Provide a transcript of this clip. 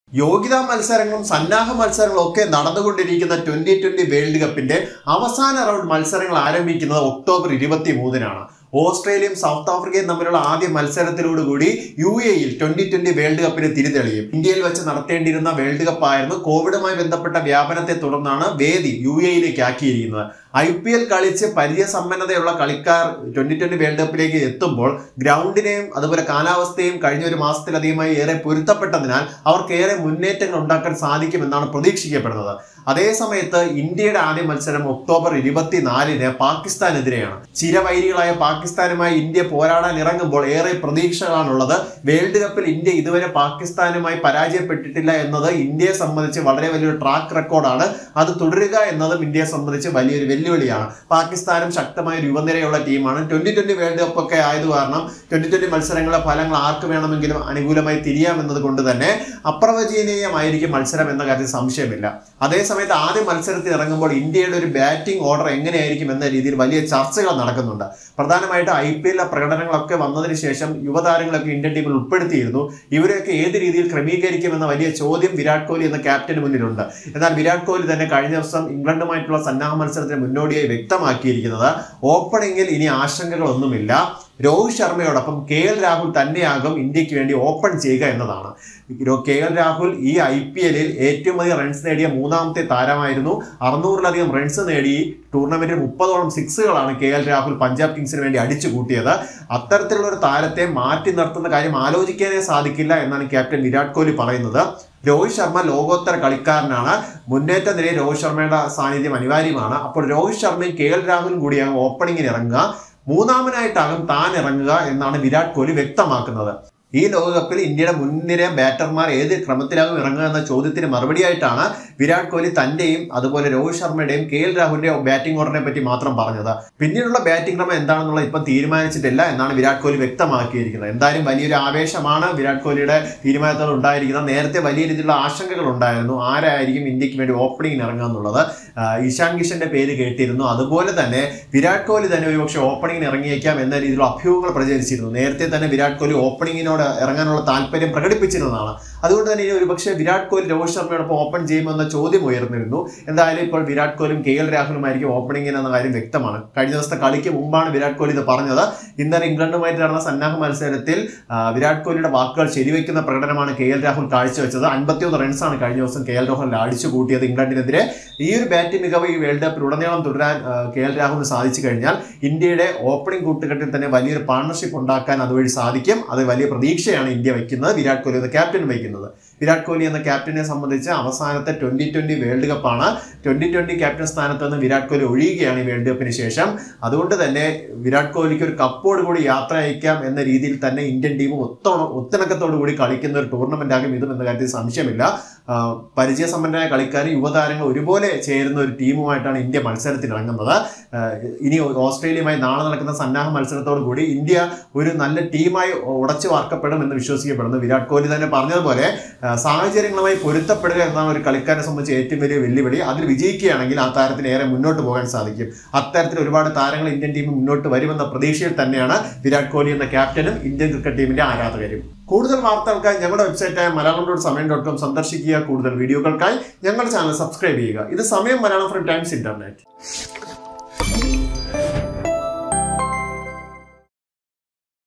യോഗ്യതാ മത്സരങ്ങളും സന്നാഹ മത്സരങ്ങളും ഒക്കെ നടന്നുകൊണ്ടിരിക്കുന്ന ട്വന്റി ട്വന്റി വേൾഡ് കപ്പിന്റെ അവസാന റൗണ്ട് മത്സരങ്ങൾ ആരംഭിക്കുന്നത് ഒക്ടോബർ ഇരുപത്തി മൂന്നിനാണ് ഓസ്ട്രേലിയയും സൗത്ത് ആഫ്രിക്കയും തമ്മിലുള്ള ആദ്യ മത്സരത്തിലോടുകൂടി യു എയിൽ ട്വന്റി ട്വന്റി വേൾഡ് കപ്പിന് തിരിതെളിയും ഇന്ത്യയിൽ വെച്ച് നടത്തേണ്ടിയിരുന്ന വേൾഡ് കപ്പായിരുന്നു കോവിഡുമായി ബന്ധപ്പെട്ട വ്യാപനത്തെ തുടർന്നാണ് വേദി യു എയിലേക്ക് ആക്കിയിരിക്കുന്നത് ഐ പി എൽ കളിച്ച് പരിചയസമ്പന്നതയുള്ള കളിക്കാർ ട്വന്റി ട്വന്റി വേൾഡ് കപ്പിലേക്ക് എത്തുമ്പോൾ ഗ്രൗണ്ടിനെയും അതുപോലെ കാലാവസ്ഥയും കഴിഞ്ഞ ഒരു മാസത്തിലധികമായി ഏറെ പൊരുത്തപ്പെട്ടതിനാൽ അവർക്ക് ഏറെ മുന്നേറ്റങ്ങൾ ഉണ്ടാക്കാൻ സാധിക്കുമെന്നാണ് പ്രതീക്ഷിക്കപ്പെടുന്നത് അതേ സമയത്ത് ഇന്ത്യയുടെ ആദ്യ മത്സരം ഒക്ടോബർ ഇരുപത്തിനാലിന് പാകിസ്ഥാനെതിരെയാണ് ചിരവൈരികളായ പാകിസ്ഥാനുമായി ഇന്ത്യ പോരാടാൻ ഇറങ്ങുമ്പോൾ ഏറെ പ്രതീക്ഷകളാണുള്ളത് വേൾഡ് കപ്പിൽ ഇന്ത്യ ഇതുവരെ പാകിസ്ഥാനുമായി പരാജയപ്പെട്ടിട്ടില്ല എന്നത് ഇന്ത്യയെ സംബന്ധിച്ച് വളരെ വലിയൊരു ട്രാക്ക് റെക്കോർഡാണ് അത് തുടരുക എന്നതും ഇന്ത്യയെ സംബന്ധിച്ച് വലിയൊരു വെല്ലുവിളിയാണ് പാകിസ്ഥാനും ശക്തമായ ഒരു യുവനിരയുള്ള ടീമാണ് ട്വന്റി ട്വന്റി വേൾഡ് കപ്പ് ഒക്കെ ആയത് കാരണം ട്വന്റി ട്വന്റി മത്സരങ്ങളിലെ ഫലങ്ങൾ ആർക്ക് വേണമെങ്കിലും അനുകൂലമായി തിരിയാമെന്നത് കൊണ്ട് തന്നെ അപ്രവചനീയമായിരിക്കും മത്സരം എന്ന കാര്യത്തിൽ സംശയമില്ല അതേസമയത്ത് ആദ്യ മത്സരത്തിൽ ഇറങ്ങുമ്പോൾ ഇന്ത്യയുടെ ഒരു ബാറ്റിംഗ് ഓർഡർ എങ്ങനെയായിരിക്കും എന്ന രീതിയിൽ വലിയ ചർച്ചകൾ നടക്കുന്നുണ്ട് പ്രധാനമായിട്ട് ഐ പി എല്ലിലെ പ്രകടനങ്ങളൊക്കെ വന്നതിന് ശേഷം യുവതാരങ്ങളൊക്കെ ഇന്ത്യൻ ടീമിൽ ഉൾപ്പെടുത്തിയിരുന്നു ഇവരെയൊക്കെ ഏത് രീതിയിൽ ക്രമീകരിക്കുമെന്ന വലിയ ചോദ്യം വിരാട് കോഹ്ലി എന്ന ക്യാപ്റ്റന് മുന്നിലുണ്ട് എന്നാൽ വിരാട് കോഹ്ലി തന്നെ കഴിഞ്ഞ ദിവസം ഇംഗ്ലണ്ടുമായിട്ടുള്ള സന്നാഹ മത്സരത്തിന് മുന്നോടിയായി വ്യക്തമാക്കിയിരിക്കുന്നത് ഓപ്പണിംഗിൽ ഇനി ആശങ്കകളൊന്നുമില്ല രോഹിത് ശർമ്മയോടൊപ്പം കെ എൽ രാഹുൽ തന്നെയാകും ഇന്ത്യക്ക് വേണ്ടി ഓപ്പൺ ചെയ്യുക എന്നതാണ് രോ- കെ എൽ രാഹുൽ ഈ ഐ പി എല്ലിൽ ഏറ്റവും അധികം റൺസ് നേടിയ മൂന്നാമത്തെ താരമായിരുന്നു അറുന്നൂറിലധികം റൺസ് നേടി ടൂർണമെന്റിൽ മുപ്പതോളം സിക്സുകളാണ് കെ എൽ രാഹുൽ പഞ്ചാബ് കിങ്സിന് വേണ്ടി അടിച്ചു കൂട്ടിയത് അത്തരത്തിലുള്ള ഒരു താരത്തെ മാറ്റി നിർത്തുന്ന കാര്യം ആലോചിക്കാനേ സാധിക്കില്ല എന്നാണ് ക്യാപ്റ്റൻ വിരാട് കോഹ്ലി പറയുന്നത് രോഹിത് ശർമ്മ ലോകോത്തര കളിക്കാരനാണ് മുന്നേറ്റ നിലയിൽ രോഹിത് ശർമ്മയുടെ സാന്നിധ്യം അനിവാര്യമാണ് അപ്പോൾ രോഹിത് ശർമ്മയും കെ എൽ രാഹുലും കൂടിയാകും ഓപ്പണിങ്ങിന് ഇറങ്ങുക മൂന്നാമനായിട്ടാകും താൻ ഇറങ്ങുക എന്നാണ് വിരാട് കോഹ്ലി വ്യക്തമാക്കുന്നത് ഈ ലോകകപ്പിൽ ഇന്ത്യയുടെ മുൻനിര ബാറ്റർമാർ ഏത് ക്രമത്തിലാകും ഇറങ്ങുക എന്ന ചോദ്യത്തിന് മറുപടിയായിട്ടാണ് വിരാട് കോഹ്ലി തന്റെയും അതുപോലെ രോഹിത് ശർമ്മയുടെയും കെ എൽ രാഹുലിന്റെയും ബാറ്റിംഗ് ഓർഡറിനെ പറ്റി മാത്രം പറഞ്ഞത് പിന്നീടുള്ള ബാറ്റിംഗ് ക്രമം എന്താണെന്നുള്ള ഇപ്പം തീരുമാനിച്ചിട്ടില്ല എന്നാണ് വിരാട് കോഹ്ലി വ്യക്തമാക്കിയിരിക്കുന്നത് എന്തായാലും വലിയൊരു ആവേശമാണ് വിരാട് കോഹ്ലിയുടെ തീരുമാനത്തോട് ഉണ്ടായിരിക്കുന്നത് നേരത്തെ വലിയ രീതിയിലുള്ള ആശങ്കകൾ ഉണ്ടായിരുന്നു ആരായിരിക്കും ഇന്ത്യക്ക് വേണ്ടി ഓപ്പണിംഗിന് ഇറങ്ങുക എന്നുള്ളത് ആ, ഇഷാൻ കിഷന്റെ പേര് കേട്ടിരുന്നു അതുപോലെ തന്നെ വിരാട് കോഹ്ലി തന്നെ ഒരുപക്ഷെ ഓപ്പണിംഗിന് ഇറങ്ങിയേക്കാം എന്ന രീതിയിലുള്ള അഭ്യൂഹങ്ങൾ പ്രചരിച്ചിരുന്നു നേരത്തെ തന്നെ വിരാട് കോഹ്ലി ഓപ്പണിംഗിനോട് ഇറങ്ങാനുള്ള താല്പര്യം പ്രകടിപ്പിച്ചിരുന്നതാണ് അതുകൊണ്ട് തന്നെ ഇനി ഒരുപക്ഷെ വിരാട് കോഹ്ലി രോഹിത് ശർമ്മയോടൊപ്പം ഓപ്പൺ ചെയ്യുമെന്ന ചോദ്യം ഉയർന്നിരുന്നു എന്തായാലും ഇപ്പോൾ വിരാട് കോഹ്ലിയും കെ എൽ രാഹുലുമായിരിക്കും ഓപ്പണിംഗിന് എന്ന കാര്യം വ്യക്തമാണ് കഴിഞ്ഞ ദിവസത്തെ കളിക്ക് മുമ്പാണ് വിരാട് കോഹ്ലി ഇത് പറഞ്ഞത് ഇന്നലെ ഇംഗ്ലണ്ടുമായിട്ട് നടന്ന സന്നാഹ മത്സരത്തിൽ ആ, വിരാട് കോഹ്ലിയുടെ വാക്കുകൾ ശരിവെക്കുന്ന പ്രകടനമാണ് കെ എൽ രാഹുൽ കാഴ്ചവെച്ചത് അൻപത്തിയൊന്ന് റൺസാണ് കഴിഞ്ഞ ദിവസം കെ എൽ രാഹുൽ അടിച്ചു കൂട്ടിയത് ഇംഗ്ലണ്ടിനെതിരെ ഈ ഒരു ബാറ്റിംഗ് മികവ് ഈ വേൾഡ് കപ്പിൽ ഉടനീളം തുടരാൻ ആ, കെ എൽ രാഹുലിന് സാധിച്ചു കഴിഞ്ഞാൽ ഇന്ത്യയുടെ ഓപ്പണിംഗ് കൂട്ടുകെട്ടിൽ തന്നെ വലിയൊരു പാർട്ണർഷിപ്പ് ഉണ്ടാക്കാൻ അതുവഴി സാധിക്കും അത് വലിയ പ്രതീക്ഷയാണ് ഇന്ത്യ വയ്ക്കുന്നത് വിരാട് കോഹ്ലി എന്ന ക്യാപ്റ്റൻ വയ്ക്കുന്നത് വിരാട് കോഹ്ലി എന്ന ക്യാപ്റ്റനെ സംബന്ധിച്ച് അവസാനത്തെ ട്വന്റി ട്വന്റി വേൾഡ് കപ്പാണ് ട്വന്റി ട്വന്റി ക്യാപ്റ്റൻ സ്ഥാനത്ത് നിന്ന് വിരാട് കോഹ്ലി ഒഴിയുകയാണ് ഈ വേൾഡ് കപ്പിന് ശേഷം അതുകൊണ്ട് തന്നെ വിരാട് കോഹ്ലിക്ക് ഒരു കപ്പോട് കൂടി യാത്ര അയക്കാം എന്ന രീതിയിൽ തന്നെ ഇന്ത്യൻ ടീം ഒത്തോണ ഒത്തിണക്കത്തോടു കൂടി കളിക്കുന്ന ഒരു ടൂർണമെന്റ് ആകും ഇതും എന്ന കാര്യത്തിൽ സംശയമില്ല ആ, പരിചയസമ്പന്നരായ കളിക്കാർ യുവതാരങ്ങൾ ഒരുപോലെ ചേരുന്ന ഒരു ടീമുമായിട്ടാണ് ഇന്ത്യ മത്സരത്തിൽ ഇറങ്ങുന്നത് ആ, ഇനി ഓസ്ട്രേലിയയുമായി നാളെ നടക്കുന്ന സന്നാഹ മത്സരത്തോടു കൂടി ഇന്ത്യ ഒരു നല്ല ടീമായി ഉടച്ചു വാർക്കപ്പെടും എന്ന് വിശ്വസിക്കപ്പെടുന്നു വിരാട് കോഹ്ലി തന്നെ പറഞ്ഞതുപോലെ ആ, സാഹചര്യങ്ങളുമായി പൊരുത്തപ്പെടുക എന്നതാണ് ഒരു കളിക്കാരെ സംബന്ധിച്ച് ഏറ്റവും വലിയ വെല്ലുവിളി അതിൽ വിജയിക്കുകയാണെങ്കിൽ ആ താരത്തിന് ഏറെ മുന്നോട്ട് പോകാൻ സാധിക്കും അത്തരത്തിൽ ഒരുപാട് താരങ്ങൾ ഇന്ത്യൻ ടീം മുന്നോട്ട് വരുമെന്ന പ്രതീക്ഷയിൽ തന്നെയാണ് വിരാട് കോഹ്ലി എന്ന ക്യാപ്റ്റനും ഇന്ത്യൻ ക്രിക്കറ്റ് ടീമിന്റെ ആരാധകരും കൂടുതൽ വാർത്തകൾക്കായി ഞങ്ങളുടെ വെബ്സൈറ്റായ Malayalam dot Samayam dot com സന്ദർശിക്കുക കൂടുതൽ വീഡിയോകൾക്കായി ഞങ്ങളുടെ ചാനൽ സബ്സ്ക്രൈബ് ചെയ്യുക ഇത് സമയം മലയാളം ഫ്രം ടൈംസ് ഇന്റർനെറ്റ്